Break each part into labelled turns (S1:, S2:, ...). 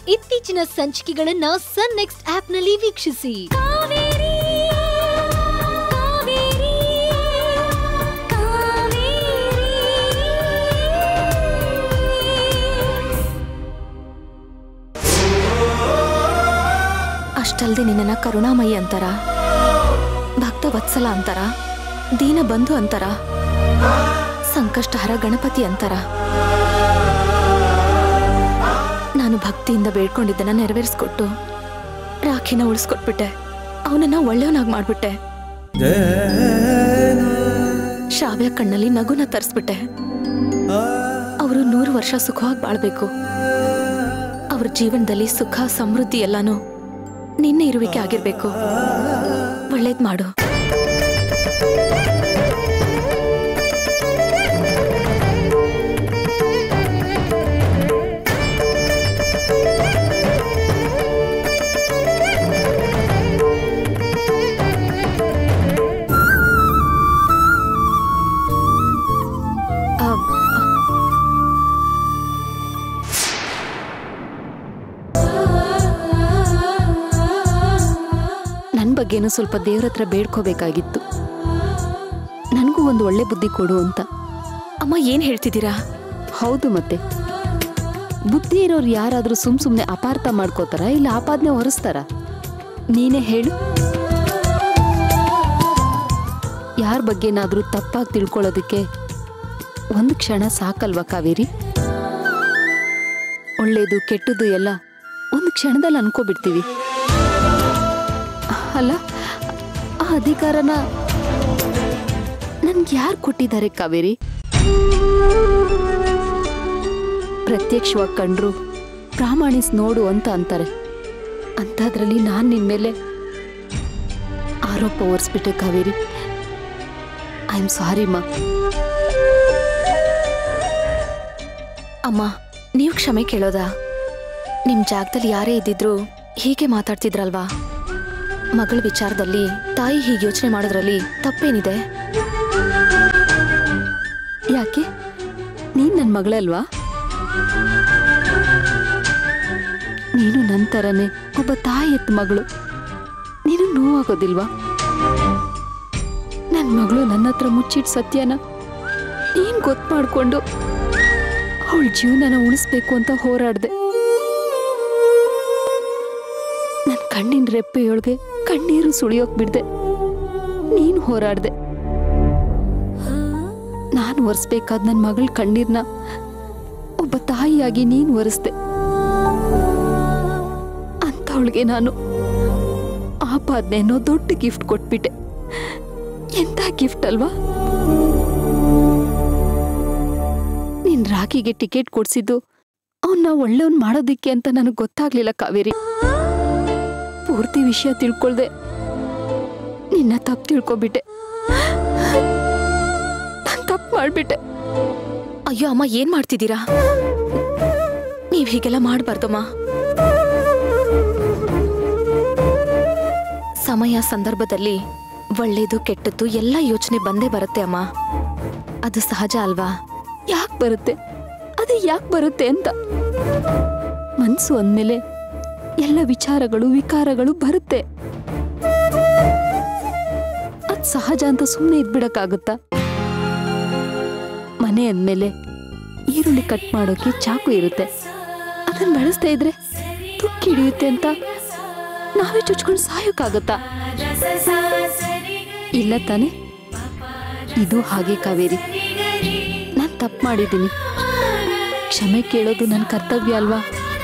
S1: ಇತ್ತೀಚಿನ ಸಂಚಿಕೆಗಳನ್ನ ಸನ್ ನೆಕ್ಸ್ಟ್ ಆಪ್ನಲ್ಲಿ ವೀಕ್ಷಿಸಿ
S2: ಅಷ್ಟಲ್ದೆ ನಿನ್ನನ್ನ ಕರುಣಾಮಯಿ ಅಂತಾರ ಭಕ್ತ ವತ್ಸಲ ಅಂತಾರ ದೀನ ಬಂಧು ಅಂತಾರ ಸಂಕಷ್ಟಹರ ಗಣಪತಿ ಅಂತಾರ ನಾನು ಭಕ್ತಿಯಿಂದ ಬೇಡ್ಕೊಂಡಿದ್ದನ್ನ ನೆರವೇರಿಸ್ಕೊಟ್ಟು ರಾಖಿನ ಉಳಿಸ್ಕೊಟ್ಬಿಟ್ಟೆ ಅವನನ್ನ ಒಳ್ಳೆಯವನಾಗಿ ಮಾಡ್ಬಿಟ್ಟೆ ಶಾವ್ಯ ಕಣ್ಣಲ್ಲಿ ನಗುನ ತರಿಸ್ಬಿಟ್ಟೆ ಅವರು ನೂರು ವರ್ಷ ಸುಖವಾಗಿ ಬಾಳ್ಬೇಕು ಅವ್ರ ಜೀವನದಲ್ಲಿ ಸುಖ ಸಮೃದ್ಧಿ ಎಲ್ಲಾನು ನಿನ್ನೆ ಇರುವಿಕೆ ಆಗಿರ್ಬೇಕು ಒಳ್ಳೇದ್ ಮಾಡು ಆ, ನನ್ ಬಗ್ಗೆನೂ ಸ್ವಲ್ಪ ದೇವ್ರ ಹತ್ರ ಬೇಡ್ಕೋಬೇಕಾಗಿತ್ತು ನನಗೂ ಒಂದು ಒಳ್ಳೆ ಬುದ್ಧಿ ಕೊಡು ಅಂತ ಅಮ್ಮ ಏನ್ ಹೇಳ್ತಿದ್ದೀರಾ
S3: ಹೌದು ಮತ್ತೆ ಬುದ್ಧಿ ಇರೋರು ಯಾರಾದ್ರೂ ಸುಮ್ ಸುಮ್ನೆ ಅಪಾರ್ಥ ಮಾಡ್ಕೋತಾರ ಇಲ್ಲ ಆಪಾದನೆ ಹೊರಿಸ್ತಾರ ನೀನೇ ಹೇಳು ಯಾರ ಬಗ್ಗೆನಾದ್ರೂ ತಪ್ಪಾಗಿ ತಿಳ್ಕೊಳ್ಳೋದಕ್ಕೆ ಒಂದು ಕ್ಷಣ ಸಾಕಲ್ವಾ ಕಾವೇರಿ ಒಳ್ಳೇದು ಕೆಟ್ಟದ್ದು ಎಲ್ಲ ಒಂದು ಕ್ಷಣದಲ್ಲಿ ಅನ್ಕೋಬಿಡ್ತೀವಿ ಅಲ್ಲ ಆ ಅಧಿಕಾರನ ನನ್ಗೆ ಯಾರು ಕೊಟ್ಟಿದ್ದಾರೆ ಕಾವೇರಿ ಪ್ರತ್ಯಕ್ಷವಾಗಿ ಕಂಡ್ರು ಪ್ರಾಮಾಣಿಸ್ ನೋಡು ಅಂತ ಅಂತಾರೆ ಅಂಥದ್ರಲ್ಲಿ ನಾನು ನಿನ್ ಮೇಲೆ ಆರೋಪ ಹೊರಿಸ್ಬಿಟ್ಟೆ ಕಾವೇರಿ ಐ ಆಮ್ ಸಾರಿ ಮಾ
S2: ಅಮ್ಮ ನೀವು ಕ್ಷಮೆ ಕೇಳೋದಾ ನಿಮ್ ಜಾಗದಲ್ಲಿ ಯಾರೇ ಇದ್ದಿದ್ರು ಹೀಗೆ ಮಾತಾಡ್ತಿದ್ರಲ್ವಾ ಮಗಳ ವಿಚಾರದಲ್ಲಿ ತಾಯಿ ಹೀಗೆ ಯೋಚನೆ ಮಾಡೋದ್ರಲ್ಲಿ ತಪ್ಪೇನಿದೆ
S3: ಯಾಕೆ ನೀನ್ ನನ್ನ ಮಗಳಲ್ವಾ ನೀನು ನನ್ನ ಥರನೇ ಒಬ್ಬ ತಾಯಿ ಎತ್ತ ಮಗಳು ನೀನು ನೋವಾಗೋದಿಲ್ವಾ ನನ್ನ ಮಗಳು ನನ್ನ ಹತ್ರ ಮುಚ್ಚಿಟ್ ಸತ್ಯನ ನೀನ್ ಗೊತ್ತು ಮಾಡ್ಕೊಂಡು ಅವಳ ಜೀವನನ ಉಳಿಸ್ಬೇಕು ಅಂತ ಹೋರಾಡ್ದೆ ನನ್ನ ಕಣ್ಣಿನ ರೆಪ್ಪೆಯೊಳಗೆ ಕಣ್ಣೀರು ಸುಳಿಯೋಕ್ ಬಿಡ್ದೆ ನೀನು ಹೋರಾಡ್ದೆ ನಾನು ಒರೆಸ್ಬೇಕಾದ ನನ್ನ ಮಗಳ ಕಣ್ಣೀರ್ನ ಒಬ್ಬ ತಾಯಿಯಾಗಿ ನೀನು ಒರೆಸ್ದೆ ಅಂಥವಳಿಗೆ ನಾನು ಆಪಾದನೆ ಅನ್ನೋ ದೊಡ್ಡ ಗಿಫ್ಟ್ ಕೊಟ್ಬಿಟ್ಟೆ ಎಂಥ ಗಿಫ್ಟ್ ಅಲ್ವಾ ನೀನ್ ರಾಖಿಗೆ ಟಿಕೆಟ್ ಕೊಡ್ಸಿದ್ದು ಅವನ್ನ ಒಳ್ಳೆಯವನ್ ಮಾಡೋದಿಕ್ಕೆ ಅಂತ ನನಗೆ ಗೊತ್ತಾಗ್ಲಿಲ್ಲ ಕಾವೇರಿ ಪೂರ್ತಿ ವಿಷಯ ತಿಳ್ಕೊಳ್ದೆ ನಿನ್ನ ತಪ್ಪು ತಿಳ್ಕೊಬಿಟ್ಟೆ ನಾನು ತಪ್ಪು ಮಾಡ್ಬಿಟ್ಟೆ
S2: ಅಯ್ಯೋ ಅಮ್ಮ ಏನ್ ಮಾಡ್ತಿದ್ದೀರಾ ನೀವ್ ಹೀಗೆಲ್ಲ ಮಾಡ್ಬಾರ್ದಮ್ಮ ಸಮಯ ಸಂದರ್ಭದಲ್ಲಿ ಒಳ್ಳೇದು ಕೆಟ್ಟದ್ದು ಎಲ್ಲ ಯೋಚನೆ ಬಂದೇ ಬರುತ್ತೆ ಅಮ್ಮ ಅದು ಸಹಜ ಅಲ್ವಾ
S3: ಯಾಕೆ ಬರುತ್ತೆ ಅದು ಯಾಕೆ ಬರುತ್ತೆ ಅಂತ ಮನ್ಸು ಅಂದ್ಮೇಲೆ ಎಲ್ಲ ವಿಚಾರಗಳು ವಿಕಾರಗಳು ಬರುತ್ತೆ ಅದ್ ಸಹಜ ಅಂತ ಸುಮ್ಮನೆ ಇದ್ಬಿಡಕ್ಕಾಗುತ್ತಾ ಮನೆ ಅಂದ್ಮೇಲೆ ಈರುಳ್ಳಿ ಕಟ್ ಮಾಡೋಕೆ ಚಾಕು ಇರುತ್ತೆ ಅದನ್ನ ಬಳಸ್ತಾ ಇದ್ರೆ ತುಕ್ಕಿ ಹಿಡಿಯುತ್ತೆ ಅಂತ ನಾವೇ ಚುಚ್ಕೊಂಡು ಸಾಯೋಕ್ಕಾಗತ್ತಾ ಇಲ್ಲ ತಾನೆ ಇದು ಹಾಗೆ ಕಾವೇರಿ ನಾನು ತಪ್ಪು ಮಾಡಿದ್ದೀನಿ ಕ್ಷಮೆ ಕೇಳೋದು ನನ್ನ ಕರ್ತವ್ಯ ಅಲ್ವಾ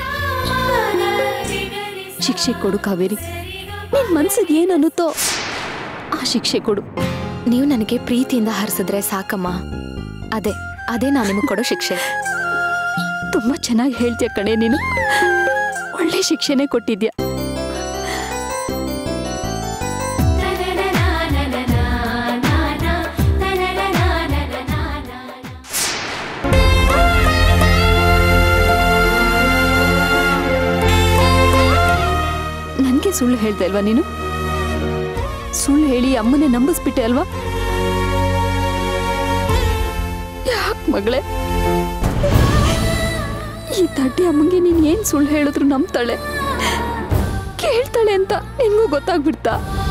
S3: ಶಿಕ್ಷೆ ಕೊಡು ಕಾವೇರಿ ನಿನ್ ಮನ್ಸಿಗೆ ಏನ್ ಅನ್ನುತ್ತೋ ಆ ಶಿಕ್ಷೆ ಕೊಡು
S2: ನೀವು ನನಗೆ ಪ್ರೀತಿಯಿಂದ ಹರಿಸಿದ್ರೆ ಸಾಕಮ್ಮ ಅದೇ ಅದೇ ನಾನು ನಿಮಗೆ ಕೊಡೋ ಶಿಕ್ಷೆ
S3: ತುಂಬಾ ಚೆನ್ನಾಗಿ ಹೇಳ್ತೀಯ ಕಣೆ ನೀನು ಒಳ್ಳೆ ಶಿಕ್ಷೆನೇ ಕೊಟ್ಟಿದ್ಯಾ ನನ್ಗೆ ಸುಳ್ಳು ಹೇಳ್ದೆ ಅಲ್ವಾ ನೀನು ಸುಳ್ಳು ಹೇಳಿ ಅಮ್ಮನೇ ನಂಬಿಸ್ಬಿಟ್ಟೆ ಅಲ್ವಾ ಯಾಕೆ ಮಗಳೇ ಈ ತಡ್ಡಿ ಅಮ್ಮಂಗೆ ನೀನ್ ಏನ್ ಸುಳ್ಳು ಹೇಳಿದ್ರು ನಂಬ್ತಾಳೆ ಕೇಳ್ತಾಳೆ ಅಂತ ನಿನ್ಗೂ ಗೊತ್ತಾಗ್ಬಿಡ್ತಾ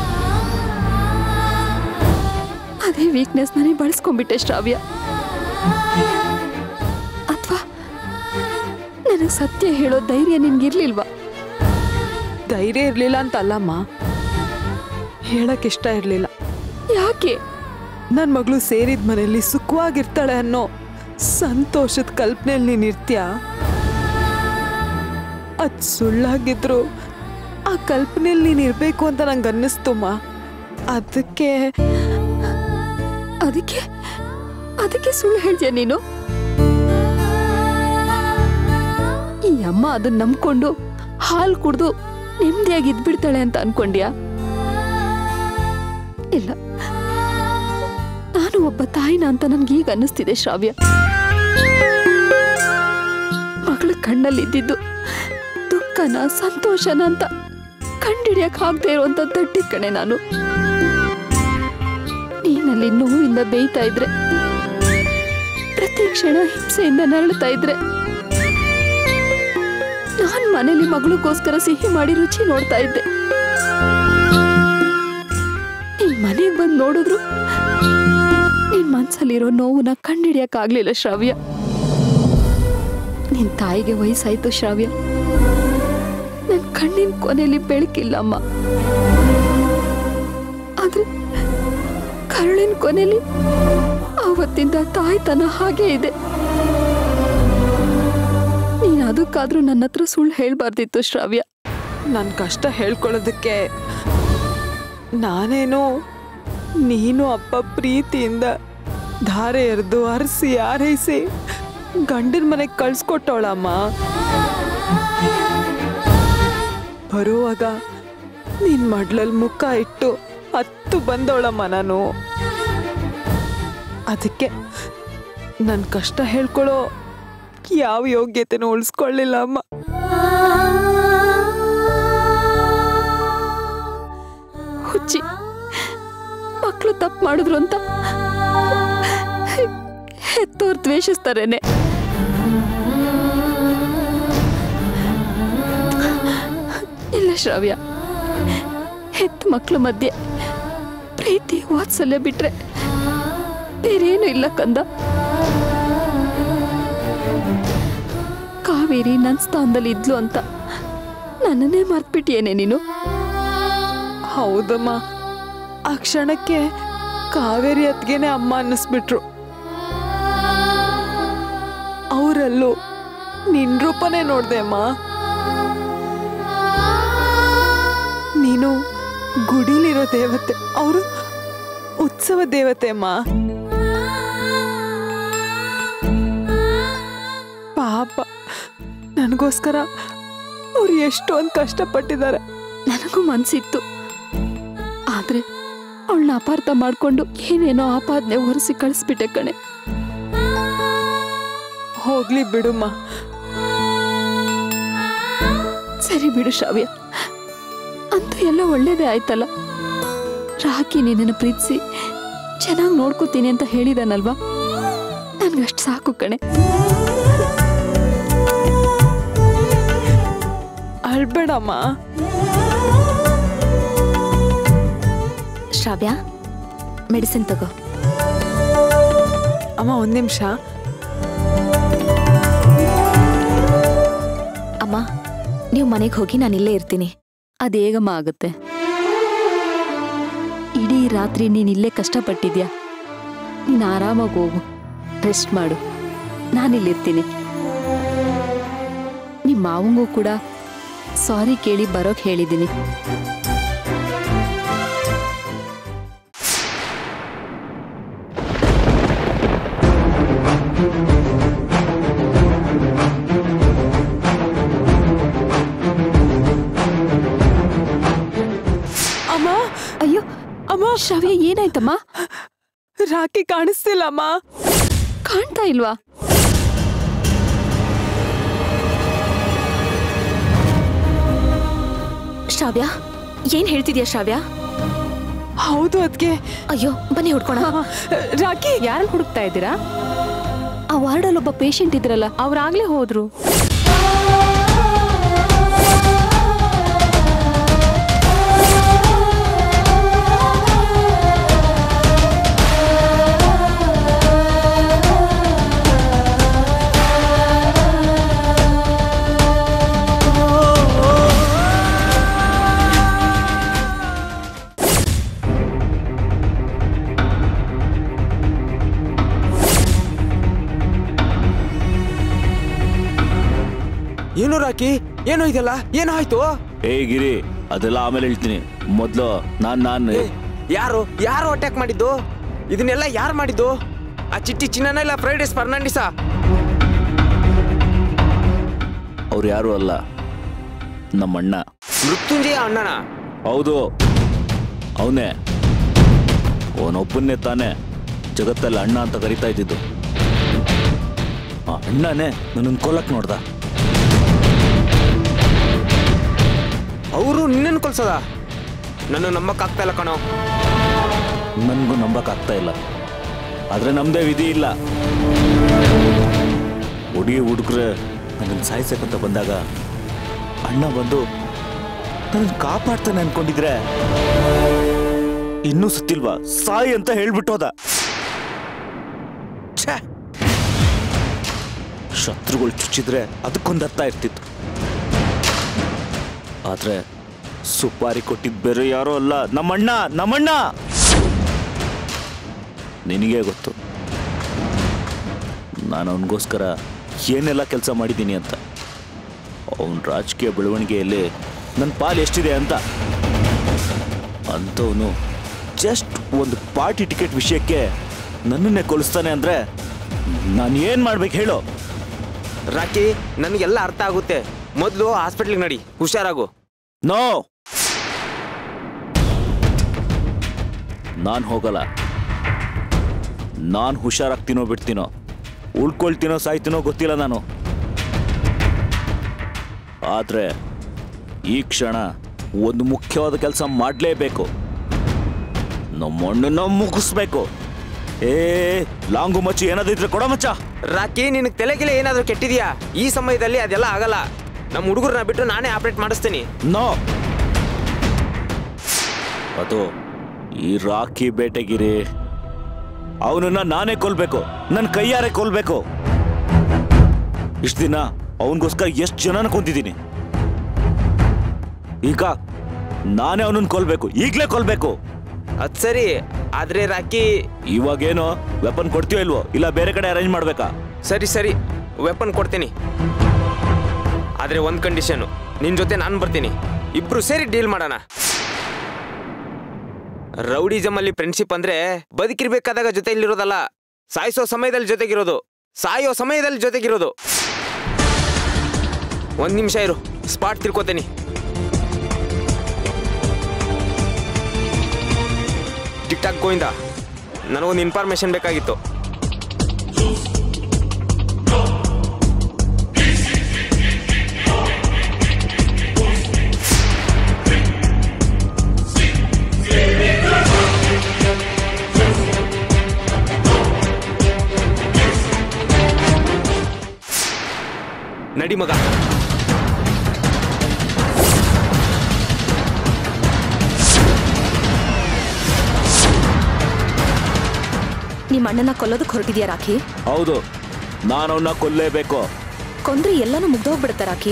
S3: ಅದೇ ವೀಕ್ನೆಸ್ ನಾನೇ ಬಳಸ್ಕೊಂಡ್ಬಿಟ್ಟೆ ಶ್ರಾವ್ಯ ಅಥವಾ ನನಗೆ ಸತ್ಯ ಹೇಳೋ ಧೈರ್ಯ ನಿನ್ಗಿರ್ಲಿಲ್ವಾ
S4: ಧೈರ್ಯ ಇರಲಿಲ್ಲ ಅಂತ ಅಲ್ಲಮ್ಮ ಹೇಳಕ್ ಇಷ್ಟ ಇರಲಿಲ್ಲ
S3: ಯಾಕೆ
S4: ನನ್ನ ಮಗಳು ಸೇರಿದ ಮನೆಯಲ್ಲಿ ಸುಖವಾಗಿರ್ತಾಳೆ ಅನ್ನೋ ಸಂತೋಷದ ಕಲ್ಪನೆಯಲ್ಲಿ ನೀನು ಇರ್ತೀಯ ಅದು ಸುಳ್ಳಾಗಿದ್ರು ಆ ಕಲ್ಪನೆಯಲ್ಲಿ ನೀನು ಇರಬೇಕು ಅಂತ ನಂಗೆ ಅನ್ನಿಸ್ತುಮ್ಮ ಅದಕ್ಕೆ
S3: ಅದಕ್ಕೆ ಅದಕ್ಕೆ ಸುಳ್ಳು ಹೇಳ್ತೀಯ ನೀನು ಈ ಅಮ್ಮ ಅದನ್ನ ನಂಬ್ಕೊಂಡು ಹಾಲು ಕುಡ್ದು ನೆಮ್ಮದಿಯಾಗಿ ಇದ್ಬಿಡ್ತಾಳೆ ಅಂತ ಅನ್ಕೊಂಡ್ಯಾ ಇಲ್ಲ ನಾನು ಒಬ್ಬ ತಾಯಿನ ಅಂತ ನನ್ಗೀಗ ಅನ್ನಿಸ್ತಿದೆ ಶ್ರಾವ್ಯ ಮಗಳ ಕಣ್ಣಲ್ಲಿ ಇದ್ದಿದ್ದು ದುಃಖನ ಸಂತೋಷನ ಅಂತ ಕಂಡಿಡಿಯಕ್ ಆಗದೆ ಇರುವಂತ ತಟ್ಟಿ ಕಣೆ ನಾನು ನೀನಲ್ಲಿ ನೋವಿಂದ ಬೇಯ್ತಾ ಇದ್ರೆ ಪ್ರತಿ ಕ್ಷಣ ಹಿಂಸೆಯಿಂದ ನರಳುತ್ತಾ ಇದ್ರೆ ನಾನ್ ಮನೇಲಿ ಮಗಳಿಗೋಸ್ಕರ ಸಿಹಿ ಮಾಡಿ ರುಚಿ ನೋಡ್ತಾ ಇದ್ದೆ ನೀನ್ ಮನೆಗೆ ಬಂದು ನೋಡಿದ್ರು ನಿನ್ ಮನ್ಸಲ್ಲಿರೋ ನೋವನ್ನ ಕಂಡಿಡಿಯಕ್ಕಾಗ್ಲಿಲ್ಲ ಶ್ರಾವ್ಯ ನಿನ್ ತಾಯಿಗೆ ವಯಸ್ಸಾಯ್ತು ಶ್ರಾವ್ಯ ನನ್ ಕಣ್ಣಿನ ಕೊನೆಯಲ್ಲಿ ಬೆಳಕಿಲ್ಲ ಅಮ್ಮ ಆದ್ರೆ ಕರುಳಿನ ಕೊನೆಯಲ್ಲಿ ಆವತ್ತಿಂದ ತಾಯ್ತನ ಹಾಗೆ ಇದೆ ನೀನ್ ಅದಕ್ಕಾದ್ರೂ ನನ್ನ ಹತ್ರ ಸುಳ್ಳು ಹೇಳ್ಬಾರ್ದಿತ್ತು ಶ್ರಾವ್ಯ
S4: ನನ್ನ ಕಷ್ಟ ಹೇಳ್ಕೊಳ್ಳೋದಕ್ಕೆ ನಾನೇನು ನೀನು ಅಪ್ಪ ಪ್ರೀತಿಯಿಂದ ಧಾರೆ ಎರೆದು ಅರಸಿ ಆರೈಸಿ ಗಂಡನ ಮನೆಗೆ ಕಳ್ಸ್ಕೊಟ್ಟವಳಮ್ಮ ಬರುವಾಗ ನಿನ್ ಮಡ್ಲಲ್ಲಿ ಮುಖ ಇಟ್ಟು ಹತ್ತು ಬಂದವಳಮ್ಮ ನಾನು ಅದಕ್ಕೆ ನನ್ನ ಕಷ್ಟ ಹೇಳ್ಕೊಳ್ಳೋ ಯಾವ ಯೋಗ್ಯತೆನೂ ಉಳಿಸ್ಕೊಳ್ಳಿಲ್ಲ ಅಮ್ಮ
S3: ಹುಚ್ಚಿ ಮಕ್ಕಳು ತಪ್ಪು ಮಾಡಿದ್ರು ಅಂತ ಹೆತ್ತೋರ್ ದ್ವೇಷಿಸ್ತಾರೇನೆ ಇಲ್ಲ ಶ್ರಾವ್ಯ ಹೆತ್ತ ಮಕ್ಕಳ ಮಧ್ಯೆ ಪ್ರೀತಿ ವಾತ್ಸಲ್ಯ ಬಿಟ್ರೆ ಬೇರೇನು ಇಲ್ಲ ಕಂದ ಕಾವೇರಿ ನನ್ನ ಸ್ಥಾನದಲ್ಲಿ ಇದ್ಲು ಅಂತ ನನ್ನನ್ನೇ ಮರ್ತ್ಬಿಟ್ಟಿಯೇನೆ ನೀನು
S4: ಹೌದಮ್ಮ ಆ ಕ್ಷಣಕ್ಕೆ ಕಾವೇರಿ ಅತ್ಗೆನೆ ಅಮ್ಮ ಅನ್ನಿಸ್ಬಿಟ್ರು ಅವರಲ್ಲೂ ನಿನ್ ರೂಪನೇ ನೋಡ್ದೆ ಅಮ್ಮ ನೀನು ಗುಡಿಲಿರೋ ದೇವತೆ ಅವರು ಉತ್ಸವ ದೇವತೆ ಅಮ್ಮ ಪಾಪ ನನಗೋಸ್ಕರ ಅವ್ರು ಎಷ್ಟೊಂದು ಕಷ್ಟಪಟ್ಟಿದ್ದಾರೆ
S3: ನನಗೂ ಮನ್ಸಿತ್ತು ಆದ್ರೆ ಅವಳನ್ನ ಅಪಾರ್ಥ ಮಾಡ್ಕೊಂಡು ಏನೇನೋ ಆಪಾದನೆ ಹೊರಿಸಿ ಕಳಿಸ್ಬಿಟ್ಟೆ ಕಣೆ
S4: ಹೋಗ್ಲಿ ಬಿಡುಮ್ಮ
S3: ಸರಿ ಬಿಡು ಶ್ರಾವ್ಯ ಅಂತೂ ಎಲ್ಲ ಒಳ್ಳೇದೇ ಆಯ್ತಲ್ಲ ರಾಕಿ ನಿನ್ನನ್ನು ಪ್ರೀತಿಸಿ ಚೆನ್ನಾಗಿ ನೋಡ್ಕೋತೀನಿ ಅಂತ ಹೇಳಿದಾನಲ್ವಾ ನನ್ಗಷ್ಟು ಸಾಕು ಕಣೆ
S4: ಅಳ್ಬೇಡಮ್ಮ
S2: ಶ್ರಾವ್ಯ ಮೆಡಿಸಿನ್ ತಗೋ
S4: ಅಮ್ಮ ಒಂದ್ ನಿಮಿಷ
S2: ಅಮ್ಮ ನೀವು ಮನೆಗೆ ಹೋಗಿ ನಾನು ಇಲ್ಲೇ ಇರ್ತೀನಿ
S3: ಅದೇಗಮ್ಮ ಆಗುತ್ತೆ ಇಡೀ ರಾತ್ರಿ ನೀನ್ ಇಲ್ಲೇ ಕಷ್ಟಪಟ್ಟಿದ್ಯಾ ನೀನ್ ಆರಾಮಾಗಿ ಹೋಗು ರೆಸ್ಟ್ ಮಾಡು ನಾನಿಲ್ಲಿರ್ತೀನಿ ನಿಮ್ಮ ಮಾವಂಗೂ ಕೂಡ ಸಾರಿ ಕೇಳಿ ಬರೋಕ್ ಹೇಳಿದ್ದೀನಿ
S4: ಅಮ್ಮ
S3: ಅಯ್ಯೋ
S4: ಅಮ್ಮ
S3: ಶ್ರವ್ಯ ಏನಾಯ್ತಮ್ಮ
S4: ರಾಖಿ ಕಾಣಿಸ್ತಿಲ್ಲಮ್ಮ
S3: ಕಾಣ್ತಾ ಇಲ್ವಾ
S2: ಶ್ರಾವ್ಯ ಏನ್ ಹೇಳ್ತಿದ್ಯಾ ಶ್ರಾವ್ಯ
S4: ಹೌದು ಅದ್ಗೆ
S2: ಅಯ್ಯೋ ಬನ್ನಿ ಹುಡ್ಕೋಣ
S4: ರಾಖಿ
S5: ಯಾರನ್ನ ಹುಡುಕ್ತಾ ಇದ್ದೀರಾ
S3: ಆ ವಾರ್ಡಲ್ಲಿ ಒಬ್ಬ ಪೇಷಂಟ್ ಇದ್ರಲ್ಲ
S5: ಅವ್ರಾಗ್ಲೇ ಹೋದ್ರು ರಾಕಿ ಏನೋ ಇದೆಲ್ಲ ಏನೋ ಆಯ್ತು
S6: ಏ ಗಿರಿ ಅದೆಲ್ಲ ಆಮೇಲೆ ಹೇಳ್ತೀನಿ ಮೊದ್ಲು ನಾನ್ ನಾನ್
S5: ಏ, ಯಾರು ಯಾರು ಅಟ್ಯಾಕ್ ಮಾಡಿದ್ದು ಇದನ್ನೆಲ್ಲ ಯಾರು ಮಾಡಿದ್ದು ಆ ಚಿಟ್ಟಿ ಚಿನ್ನನ ಇಲ್ಲ ಫ್ರೈಡೇಸ್ ಫರ್ನಾಂಡಿಸ
S6: ಅವ್ರು ಯಾರು ಅಲ್ಲ ನಮ್ಮ ಅಣ್ಣ
S5: ಮೃತ್ಯುಂಜಯ ಅಣ್ಣನ
S6: ಹೌದು ಅವನೇ ಅವನೊಬ್ಬನ್ನೇ ತಾನೇ ಜಗತ್ತಲ್ಲಿ ಅಣ್ಣ ಅಂತ ಕರಿತಾ ಇದ್ದಿದ್ದು ಆ ಅಣ್ಣನೇ ನನ್ನನ್ನು ಕೊಲ್ಲಕ್ ನೋಡ್ದ
S5: ಅವರು ನಿನ್ನನ್ನು ಕೊಲ್ಸದ ನನ್ನ ನಂಬಕ್ಕಾಗ್ತಾ ಇಲ್ಲ ಕಣೋ
S6: ನನಗೂ ನಂಬಕ್ ಆಗ್ತಾ ಇಲ್ಲ ಆದ್ರೆ ನಮ್ದೇ ವಿಧಿ ಇಲ್ಲ ಹುಡುಗಿ ಹುಡುಗ್ರೆ ನನ್ನನ್ನು ಸಾಯಿಸಕ್ಕಂತ ಬಂದಾಗ ಅಣ್ಣ ಬಂದು ನನ್ನನ್ನು ಕಾಪಾಡ್ತಾನೆ ಅನ್ಕೊಂಡಿದ್ರೆ ಇನ್ನೂ ಸತ್ತಿಲ್ವಾ ಸಾಯಿ ಅಂತ ಹೇಳ್ಬಿಟ್ಟೋದ ಛೇ ಶತ್ರುಗಳು ಚುಚ್ಚಿದ್ರೆ ಅದಕ್ಕೊಂದು ಅರ್ಥ ಇರ್ತಿತ್ತು ಆದ್ರೆ ಸುಪಾರಿ ಕೊಟ್ಟಿದ್ ಬೇರೆ ಯಾರೋ ಅಲ್ಲ ನಮ್ಮಣ್ಣ ನಮ್ಮಣ್ಣ ನಿನಗೆ ಗೊತ್ತು ನಾನು ಅವನಿಗೋಸ್ಕರ ಏನೆಲ್ಲ ಕೆಲಸ ಮಾಡಿದ್ದೀನಿ ಅಂತ ಅವನ ರಾಜಕೀಯ ಬೆಳವಣಿಗೆಯಲ್ಲಿ ನನ್ನ ಪಾಲು ಎಷ್ಟಿದೆ ಅಂತ ಅಂಥವನು ಜಸ್ಟ್ ಒಂದು ಪಾರ್ಟಿ ಟಿಕೆಟ್ ವಿಷಯಕ್ಕೆ ನನ್ನನ್ನೇ ಕೊಲಿಸ್ತಾನೆ ಅಂದರೆ ನಾನು ಏನು ಮಾಡ್ಬೇಕು ಹೇಳು
S5: ರಾಕಿ ನನಗೆಲ್ಲ ಅರ್ಥ ಆಗುತ್ತೆ ಮೊದಲು ಹಾಸ್ಪಿಟ್ಲಿಗೆ ನಡಿ ಹುಷಾರಾಗು
S6: ನೋ ನಾನು ಹೋಗಲ್ಲ ನಾನು ಹುಷಾರಾಗ್ತೀನೋ ಬಿಡ್ತೀನೋ ಉಳ್ಕೊಳ್ತೀನೋ ಸಾಯ್ತೀನೋ ಗೊತ್ತಿಲ್ಲ ನಾನು ಆದ್ರೆ ಈ ಕ್ಷಣ ಒಂದು ಮುಖ್ಯವಾದ ಕೆಲಸ ಮಾಡಲೇಬೇಕು ನಮ್ಮ ಮಣ್ಣನ್ನ ಮುಗಿಸ್ಬೇಕು ಏ ಲಾಂಗು ಮಚ್ಚು ಏನಾದಿದ್ರೆ ಕೊಡ ಮಚ್ಚ
S5: ರಾಕಿ ನಿನಗೆ ತಲೆಗಿಲೆ ಏನಾದರೂ ಕೆಟ್ಟಿದ್ಯಾ ಈ ಸಮಯದಲ್ಲಿ ಅದೆಲ್ಲ ಆಗಲ್ಲ ನಮ್ಮ ಹುಡುಗರನ್ನ ಬಿಟ್ಟು ನಾನೇ ಆಪರೇಟ್ ಮಾಡಿಸ್ತೀನಿ
S6: ನೋ ಅದು ಈ ರಾಖಿ ಬೇಟೆಗಿರಿ ಅವನನ್ನ ನಾನೇ ಕೊಲ್ಬೇಕು ನನ್ನ ಕೈಯಾರೆ ಕೊಲ್ಬೇಕು ಇಷ್ಟು ದಿನ ಅವನಿಗೋಸ್ಕರ ಎಷ್ಟು ಜನನ ಕೊಂದಿದ್ದೀನಿ ಈಗ ನಾನೇ ಅವನನ್ನ ಕೊಲ್ಬೇಕು ಈಗಲೇ ಕೊಲ್ಬೇಕು
S5: ಅದ್ ಸರಿ ಆದ್ರೆ ರಾಕಿ
S6: ಇವಾಗೇನು ವೆಪನ್ ಕೊಡ್ತೀಯೋ ಇಲ್ವೋ ಇಲ್ಲ ಬೇರೆ ಕಡೆ ಅರೇಂಜ್ ಮಾಡ್ಬೇಕಾ
S5: ಸರಿ ಸರಿ ವೆಪನ್ ಕೊಡ್ತೀನಿ ಆದ್ರೆ ಒಂದ್ ಕಂಡೀಷನ್ ನಿನ್ ಜೊತೆ ನಾನು ಬರ್ತೀನಿ ಇಬ್ರು ಸೇರಿ ಡೀಲ್ ಮಾಡೋಣ ರೌಡಿಸಮ್ ಅಲ್ಲಿ ಫ್ರೆಂಡ್ಶಿಪ್ ಅಂದ್ರೆ ಬದುಕಿರ್ಬೇಕಾದಾಗ ಜೊತೆಯಲ್ಲಿರೋದಲ್ಲ ಸಾಯಿಸೋ ಸಮಯದಲ್ಲಿ ಜೊತೆಗಿರೋದು ಸಾಯೋ ಸಮಯದಲ್ಲಿ ಜೊತೆಗಿರೋದು ಒಂದ್ ನಿಮಿಷ ಇರು ಸ್ಪಾಟ್ ತಿಳ್ಕೊತೀನಿ ಟಿಕ್ ಟಾಕ್ ಗೋಯಿಂದ ನನಗೊಂದು ಇನ್ಫಾರ್ಮೇಶನ್ ಬೇಕಾಗಿತ್ತು ನಡಿ ಮಗ
S2: ನಿಮ್ಮ ಅಣ್ಣನ ಕೊಲ್ಲೋದಕ್ಕೆ ಹೊರಟಿದ್ಯಾ ರಾಖಿ
S6: ಹೌದು ನಾನು ಅವನ್ನ ಕೊಲ್ಲೇಬೇಕು
S2: ಕೊಂದ್ರೆ ಎಲ್ಲಾನು ಮುಗ್ದೋಗ್ಬಿಡುತ್ತಾ ರಾಖಿ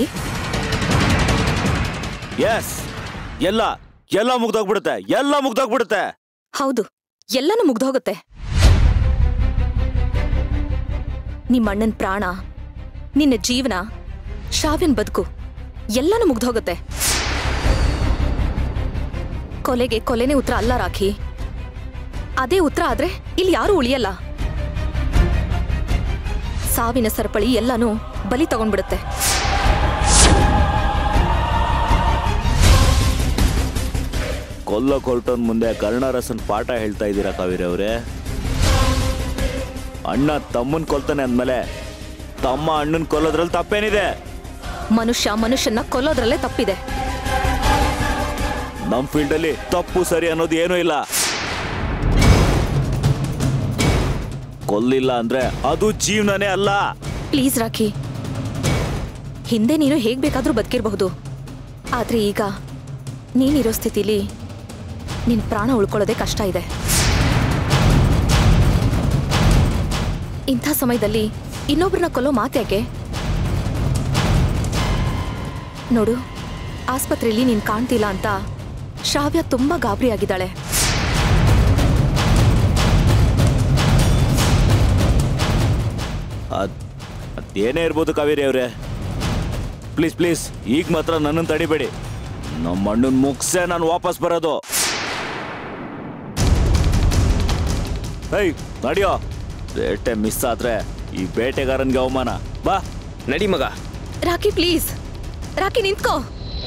S6: ಎಸ್ ಎಲ್ಲ ಎಲ್ಲ ಮುಗ್ದೋಗ್ಬಿಡುತ್ತೆ ಎಲ್ಲ ಮುಗ್ದೋಗ್ಬಿಡುತ್ತೆ
S2: ಹೌದು ಎಲ್ಲಾನು ಮುಗ್ದೋಗುತ್ತೆ ನಿಮ್ಮ ಅಣ್ಣನ ಪ್ರಾಣ ನಿನ್ನ ಜೀವನ ಶಾವ್ಯನ್ ಬದುಕು ಎಲ್ಲಾನು ಮುಗ್ದೋಗುತ್ತೆ ಕೊಲೆಗೆ ಕೊಲೆನೇ ಉತ್ತರ ಅಲ್ಲ ರಾಖಿ ಅದೇ ಉತ್ತರ ಆದ್ರೆ ಇಲ್ಲಿ ಯಾರೂ ಉಳಿಯಲ್ಲ ಸಾವಿನ ಸರಪಳಿ ಎಲ್ಲಾನು ಬಲಿ ತಗೊಂಡ್ಬಿಡುತ್ತೆ
S6: ಕೊಲ್ಲ ಕೊಲ್ಟೋನ್ ಮುಂದೆ ಕರ್ಣರಸನ್ ಪಾಠ ಹೇಳ್ತಾ ಇದ್ದೀರಾ ಕಾವೇರಿ ಅವರೇ ಅಣ್ಣ ತಮ್ಮನ್ ಕೊಲ್ತಾನೆ ಅಂದ್ಮೇಲೆ ತಮ್ಮ ಅಣ್ಣನ್ ಕೊಲ್ಲೋದ್ರಲ್ಲಿ ತಪ್ಪೇನಿದೆ
S2: ಮನುಷ್ಯ ಮನುಷ್ಯನ ಕೊಲ್ಲೋದ್ರಲ್ಲೇ ತಪ್ಪಿದೆ
S6: ನಮ್ ಫೀಲ್ಡ್ ಅಲ್ಲಿ ತಪ್ಪು ಸರಿ ಅನ್ನೋದು ಏನೂ ಇಲ್ಲ ಕೊಲ್ಲಿಲ್ಲ ಅಂದ್ರೆ ಅದು ಜೀವನನೇ ಅಲ್ಲ
S2: ಪ್ಲೀಸ್ ರಾಖಿ ಹಿಂದೆ ನೀನು ಹೇಗ್ ಬೇಕಾದ್ರೂ ಬದುಕಿರಬಹುದು ಆದ್ರೆ ಈಗ ನೀನಿರೋ ಸ್ಥಿತಿಲಿ ನಿನ್ ಪ್ರಾಣ ಉಳ್ಕೊಳ್ಳೋದೇ ಕಷ್ಟ ಇದೆ ಇಂಥ ಸಮಯದಲ್ಲಿ ಇನ್ನೊಬ್ರನ್ನ ಕೊಲ್ಲೋ ಮಾತ್ಯಾಕೆ ನೋಡು ಆಸ್ಪತ್ರೆಯಲ್ಲಿ ನೀನ್ ಕಾಣ್ತಿಲ್ಲ ಅಂತ ಶ್ರಾವ್ಯ ತುಂಬಾ ಗಾಬರಿ ಆಗಿದ್ದಾಳೆ
S6: ಅದ್ ಅದೇನೇ ಇರ್ಬೋದು ಕಾವೇರಿ ಅವ್ರೆ ಪ್ಲೀಸ್ ಪ್ಲೀಸ್ ಈಗ ಮಾತ್ರ ನನ್ನನ್ನು ತಡಿಬೇಡಿ ನಮ್ಮ ಅಣ್ಣನ ಮುಗ್ಸೆ ನಾನು ವಾಪಸ್ ಬರೋದು ಏಯ್ ನಡಿಯೋ ಬೇಟೆ ಮಿಸ್ ಆದ್ರೆ ಈ ಬೇಟೆಗಾರನ್ಗೆ ಅವಮಾನ ಬಾ
S5: ನಡಿ ಮಗ
S2: ರಾಕಿ ಪ್ಲೀಸ್ ರಾಕಿ ನಿಂತ್ಕೋ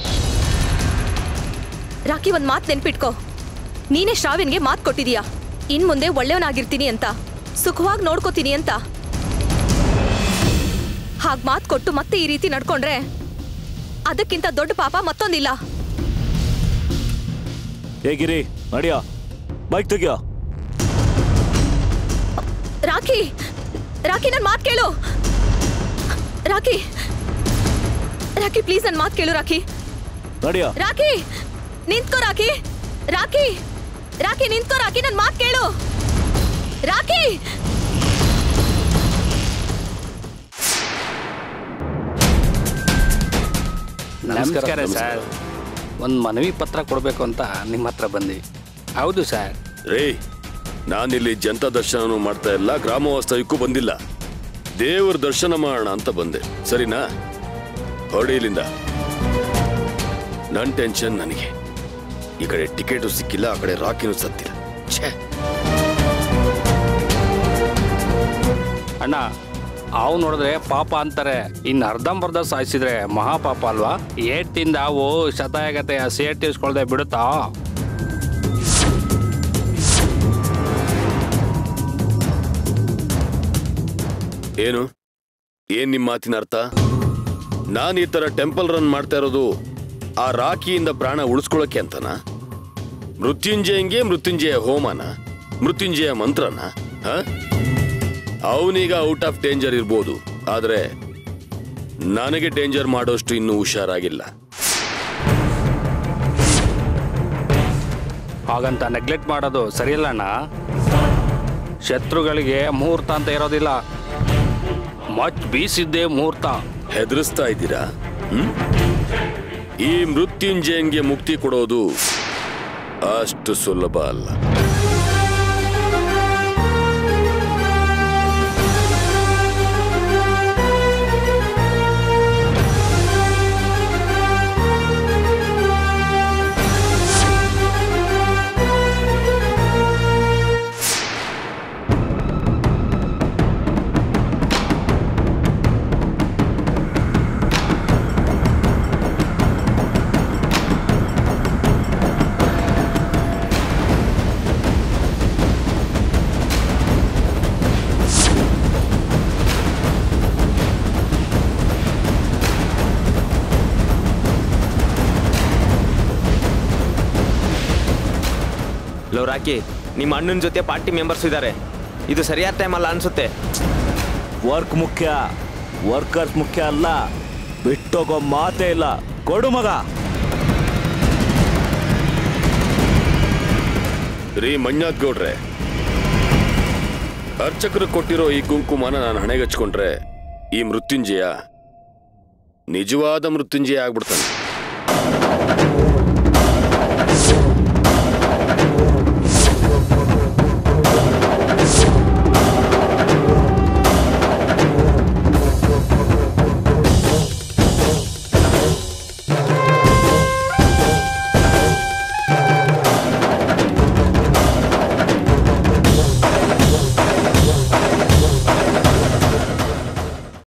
S2: ರಾಕಿ ಒಂದ್ ಮಾತ್ ನೆನ್ಪಿಟ್ಕೋ ನೀನೇ ಶ್ರಾವ್ಯನ್ಗೆ ಮಾತ್ ಕೊಟ್ಟಿದೀಯಾ ಇನ್ ಮುಂದೆ ಒಳ್ಳೆಯವನಾಗಿರ್ತೀನಿ ಅಂತ ಸುಖವಾಗಿ ನೋಡ್ಕೋತೀನಿ ಅಂತ ಹಾಗ್ ಮಾತ್ ಕೊಟ್ಟು ಮತ್ತೆ ಈ ರೀತಿ ನಡ್ಕೊಂಡ್ರೆ ಅದಕ್ಕಿಂತ ದೊಡ್ಡ ಪಾಪ ಮತ್ತೊಂದಿಲ್ಲ
S6: ಹೇಗಿರಿ ನಡಿಯೋ ಬೈಕ್ ತೆಗಿಯೋ
S2: ರಾಕಿ ರಾಕಿ ನನ್ ಮಾತ್ ಕೇಳು ರಾಕಿ ರಾಕಿ ಪ್ಲೀಸ್ ನನ್ ಮಾತ್ ಕೇಳು ರಾಕಿ
S6: ನಡಿಯೋ
S2: ರಾಕಿ ನಿಂತ್ಕೋ ರಾಕಿ ರಾಕಿ ರಾಕಿ ನಿಂತ್ಕೋ ರಾಕಿ ನನ್ ಮಾತ್ ಕೇಳು ರಾಕಿ
S7: ನಮಸ್ಕಾರ ಸರ್ ಒಂದು ಮನವಿ ಪತ್ರ ಕೊಡಬೇಕು ಅಂತ ನಿಮ್ಮ ಹತ್ರ ಬಂದ್ವಿ ಹೌದು ಸರ್
S8: ರೇ ನಾನಿಲ್ಲಿ ಜನತಾ ದರ್ಶನನೂ ಮಾಡ್ತಾ ಇಲ್ಲ ಗ್ರಾಮ ವಾಸ್ತವ್ಯಕ್ಕೂ ಬಂದಿಲ್ಲ ದೇವರ ದರ್ಶನ ಮಾಡೋಣ ಅಂತ ಬಂದೆ ಸರಿನಾ ಹೊರಡಿ ಇಲ್ಲಿಂದ ನನ್ ಟೆನ್ಷನ್ ನನಗೆ ಈ ಕಡೆ ಟಿಕೆಟು ಸಿಕ್ಕಿಲ್ಲ ಆ ಕಡೆ ರಾಕಿನೂ ಸತ್ತಿಲ್ಲ ಛೇ
S7: ಅಣ್ಣ ಅವು ನೋಡಿದ್ರೆ ಪಾಪ ಅಂತಾರೆ ಇನ್ನು ಅರ್ಧಂಬರ್ಧ ಸಾಯಿಸಿದ್ರೆ ಮಹಾಪಾಪ ಅಲ್ವಾ ಏಟಿಂದ ಅವು ಶತಾಯಗತೆ ಸೇಟ್ ತೀರ್ಸ್ಕೊಳ್ದೆ ಬಿಡುತ್ತಾ
S8: ಏನು ಏನ್ ನಿಮ್ಮ ಮಾತಿನ ಅರ್ಥ ನಾನು ಈ ತರ ಟೆಂಪಲ್ ರನ್ ಮಾಡ್ತಾ ಇರೋದು ಆ ರಾಖಿಯಿಂದ ಪ್ರಾಣ ಉಳಿಸ್ಕೊಳ್ಳೋಕೆ ಅಂತನಾ ಮೃತ್ಯುಂಜಯಂಗೆ ಮೃತ್ಯುಂಜಯ ಹೋಮನ ಮೃತ್ಯುಂಜಯ ಮಂತ್ರನ ಅವನೀಗ ಔಟ್ ಆಫ್ ಡೇಂಜರ್ ಇರ್ಬೋದು ಆದ್ರೆ ನನಗೆ ಡೇಂಜರ್ ಮಾಡೋಷ್ಟು ಇನ್ನೂ ಹುಷಾರಾಗಿಲ್ಲ
S7: ಹಾಗಂತ ನೆಗ್ಲೆಕ್ಟ್ ಮಾಡೋದು ಸರಿಯಲ್ಲ ಅಣ್ಣ ಶತ್ರುಗಳಿಗೆ ಮುಹೂರ್ತ ಅಂತ ಇರೋದಿಲ್ಲ ಮಚ್ ಬೀಸಿದ್ದೇ ಮುಹೂರ್ತ
S8: ಹೆದರಿಸ್ತಾ ಇದ್ದೀರಾ ಹ್ಮ್? ಈ ಮೃತ್ಯುಂಜಯನ್ಗೆ ಮುಕ್ತಿ ಕೊಡೋದು ಅಷ್ಟು ಸುಲಭ ಅಲ್ಲ
S5: ಲೋ ರಾಕಿ ನಿಮ್ಮ ಅಣ್ಣನ ಜೊತೆ ಪಾರ್ಟಿ ಮೆಂಬರ್ಸ್ ಇದ್ದಾರೆ ಇದು ಸರಿಯಾದ ಟೈಮ್ ಅಲ್ಲ ಅನ್ಸುತ್ತೆ
S6: ವರ್ಕ್ ಮುಖ್ಯ ವರ್ಕರ್ಸ್ ಮುಖ್ಯ ಅಲ್ಲ ಬಿಟ್ಟೋಗೋ ಮಾತೇ ಇಲ್ಲ ಕೊಡು ಮಗ
S8: ರೀ ಮಂಜಾತ್ ಗೌಡ್ರೆ ಅರ್ಚಕರು ಕೊಟ್ಟಿರೋ ಈ ಕುಂಕುಮನ ನಾನು ಹಣೆಗಚ್ಕೊಂಡ್ರೆ ಈ ಮೃತ್ಯುಂಜಯ ನಿಜವಾದ ಮೃತ್ಯುಂಜಯ ಆಗ್ಬಿಡ್ತಾನೆ